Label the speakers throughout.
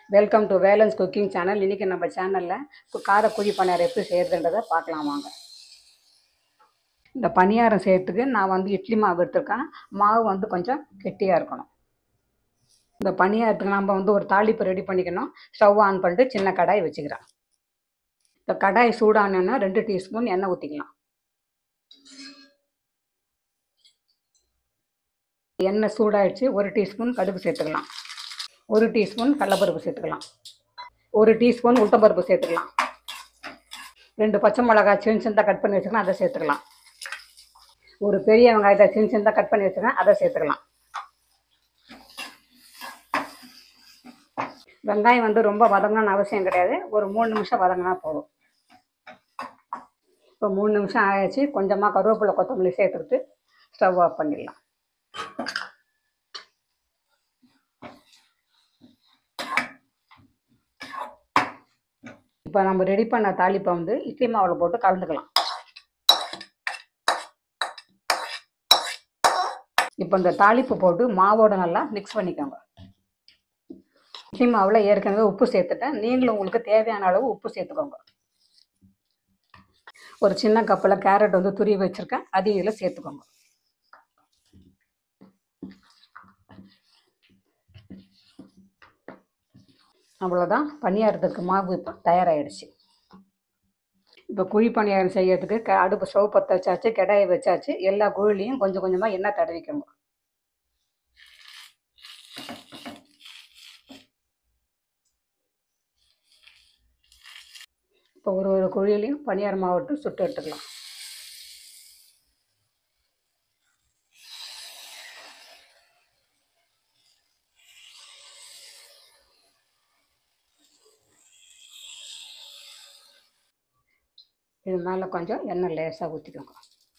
Speaker 1: welcome to Velan's cooking channel இன்றைக்கி நம்ம சேனலில் கார குழி பணியாரம் எப்படி செய்கிறதுன்றதை பார்க்கலாம் வாங்க இந்த பணியாரம் செய்யறதுக்கு நான் வந்து இட்லி மாவு எடுத்திருக்கேன் மாவு வந்து கொஞ்சம் கெட்டியாக இருக்கணும் இந்த பணியாரத்துக்கு நம்ம வந்து ஒரு தாளிப்பு ரெடி பண்ணிக்கணும் ஸ்டவ் ஆன் பண்ணிட்டு சின்ன கடாய் வச்சுக்கிறேன் இந்த கடாய் சூடானோன்னா ரெண்டு டீஸ்பூன் எண்ணெய் ஊற்றிக்கலாம் எண்ணெய் சூடாயிடுச்சு ஒரு டீஸ்பூன் கடுகு சேர்த்துக்கலாம் ஒரு டீஸ்பூன் கடலப்பருப்பு சேர்த்துக்கலாம் ஒரு டீஸ்பூன் உளுத்தம்பருப்பு சேர்த்துக்கலாம் ரெண்டு பச்சை மிளகாய் சின்ன சின்னதாக கட் பண்ணி வச்சுக்கலாம் அதை சேர்த்துக்கலாம் ஒரு பெரிய வெங்காயத்தை சின்ன சின்னதாக கட் பண்ணி வச்சுக்கலாம் அதை சேர்த்துக்கலாம் வெங்காயம் வந்து ரொம்ப வதங்கணும்னு அவசியம் கிடையாது ஒரு மூணு நிமிஷம் வதங்கினா போதும் இப்போ மூணு நிமிஷம் ஆயாச்சு கொஞ்சமாக கருவேப்பிலை கொத்தமல்லி சேர்த்துக்கிட்டு ஸ்டவ் ஆஃப் பண்ணிடலாம் இப்போ நம்ம ரெடி பண்ண தாளிப்பை வந்து இட்லி மாவில் போட்டு கலந்துக்கலாம் இப்போ இந்த தாளிப்பு போட்டு மாவோட நல்லா மிக்ஸ் பண்ணிக்கோங்க இட்லி மாவில் ஏற்கனவே உப்பு சேர்த்துட்டேன் நீங்களும் உங்களுக்கு தேவையான அளவு உப்பு சேர்த்துக்கோங்க ஒரு சின்ன கப்பில் கேரட் வந்து துருவி வச்சுருக்கேன் அதையும் இதில் சேர்த்துக்கோங்க அவ்வளோதான் பணியாரத்துக்கு மாவு இப்போ தயாராகிடுச்சு இப்போ குழி பணியாரம் செய்யறதுக்கு க அடுப்பு ஸ்டவ் பற்ற வச்சாச்சு கடாயை வச்சாச்சு எல்லா குழிலையும் கொஞ்சம் கொஞ்சமாக எண்ணெய் தடவிக்கோங்க இப்போ ஒரு ஒரு குழியிலையும் பணியார மாவட்டும் சுட்டு எடுத்துக்கலாம் இது மேலே கொஞ்சம் எண்ணெய் லேசாக ஊற்றிக்கோங்க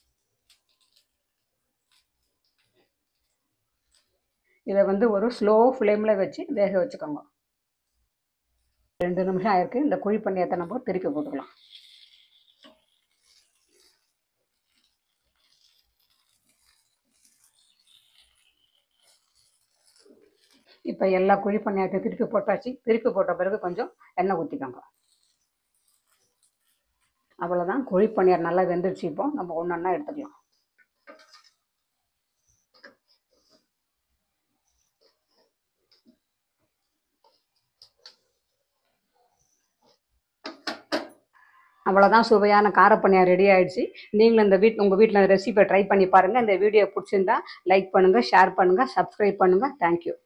Speaker 1: இதை வந்து ஒரு ஸ்லோ ஃப்ளேமில் வச்சு வேக வச்சுக்கோங்க ரெண்டு நிமிஷம் ஆயிருக்கு இந்த குழி பண்ணியத்தை நம்ம திருப்பி போட்டுக்கலாம் இப்போ எல்லா குழி பண்ணியாத்தையும் திருப்பி போட்டாச்சு திருப்பி போட்ட பிறகு கொஞ்சம் எண்ணெய் ஊற்றிக்கோங்க அவ்வளோதான் குழி பணியார் நல்லா வெந்துருச்சு இப்போ நம்ம ஒன்று ஒன்றா எடுத்துக்கலாம் அவ்வளோதான் சுவையான காரப்பணியார் ரெடி ஆயிடுச்சு நீங்களும் இந்த வீட் உங்கள் வீட்டில் ரெசிபியை ட்ரை பண்ணி பாருங்கள் இந்த வீடியோ பிடிச்சிருந்தா லைக் பண்ணுங்கள் ஷேர் பண்ணுங்கள் சப்ஸ்கிரைப் பண்ணுங்கள் தேங்க்யூ